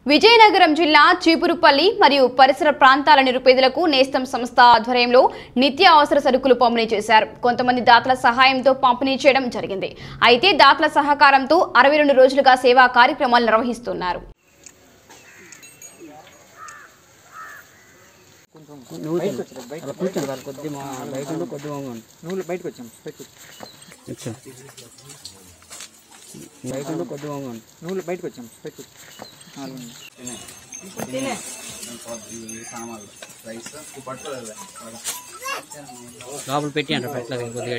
విజయనగరం జిల్లా చీపురుపల్లి మరియు పరిసర ప్రాంతాల నిరుపేదలకు నేస్తం సంస్థ ఆధ్వర్యంలో నిత్య అవసర సరుకులు పంపిణీ చేశారు కొంతమంది దాతల సహాయంతో పంపిణీ చేయడం జరిగింది అయితే దాతల సహకారంతో అరవై రెండు రోజులుగా సేవా కార్యక్రమాలు నిర్వహిస్తున్నారు నువ్వు అలా కూర్చోండి వాళ్ళు కొద్ది మా బయట ఉండి కొద్ది వంగండి నువ్వు బయటకు వచ్చాం బయటకు వచ్చాం బయట ఉండి కొద్ది వంగండి నువ్వు బయటకు వచ్చాం బయటకు వచ్చాం నాలుగు ఉన్నాయి. లోపల పెట్టి అంటారు కొద్దిగా